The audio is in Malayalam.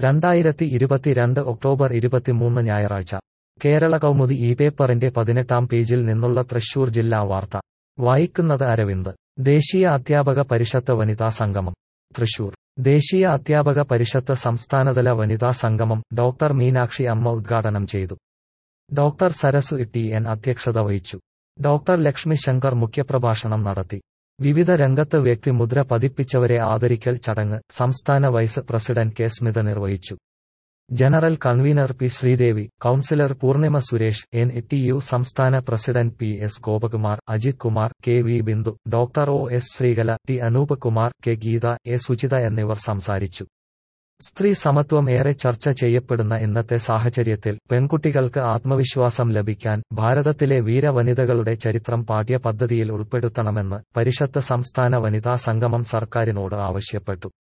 രണ്ടായിരത്തി ഇരുപത്തിരണ്ട് ഒക്ടോബർ ഇരുപത്തിമൂന്ന് ഞായറാഴ്ച കേരള കൗമുദി ഈ പേപ്പറിന്റെ പതിനെട്ടാം പേജിൽ നിന്നുള്ള തൃശൂർ ജില്ലാ വാർത്ത വായിക്കുന്നത് അരവിന്ദ് ദേശീയ അധ്യാപക പരിഷത്ത് വനിതാ സംഗമം തൃശൂർ ദേശീയ അധ്യാപക പരിഷത്ത് സംസ്ഥാനതല വനിതാ സംഗമം ഡോക്ടർ മീനാക്ഷി അമ്മ ഉദ്ഘാടനം ചെയ്തു ഡോക്ടർ സരസു ടി എൻ അധ്യക്ഷത വഹിച്ചു ഡോക്ടർ ലക്ഷ്മി ശങ്കർ മുഖ്യപ്രഭാഷണം നടത്തി വിവിധ രംഗത്ത് വ്യക്തിമുദ്ര പതിപ്പിച്ചവരെ ആദരിക്കൽ ചടങ്ങ് സംസ്ഥാന വൈസ് പ്രസിഡന്റ് കെ സ്മിത നിർവഹിച്ചു general convener P Sreedevi councillor Poornima Suresh N T U സംസ്ഥാന president P S Gopakumar Ajith Kumar K V Bindu doctor O S Sreekala T Anoop Kumar K Geetha A Suchitha എന്നിവർ സംസാരിച്ചു സ്ത്രീ സമത്വം ഏറെ ചർച്ച ചെയ്യപ്പെടുന്ന ഇന്നത്തെ സാഹചര്യത്തിൽ പെൺകുട്ടികൾക്ക് ആത്മവിശ്വാസം ലഭിക്കാൻ ഭാരതത്തിലെ വീരവനിതകളുടെ ചരിത്രം പാഠ്യപദ്ധതിയിൽ ഉൾപ്പെടുത്തണമെന്ന് പരിഷത്ത് സംസ്ഥാന വനിതാ സംഗമം സർക്കാരിനോട് ആവശ്യപ്പെട്ടു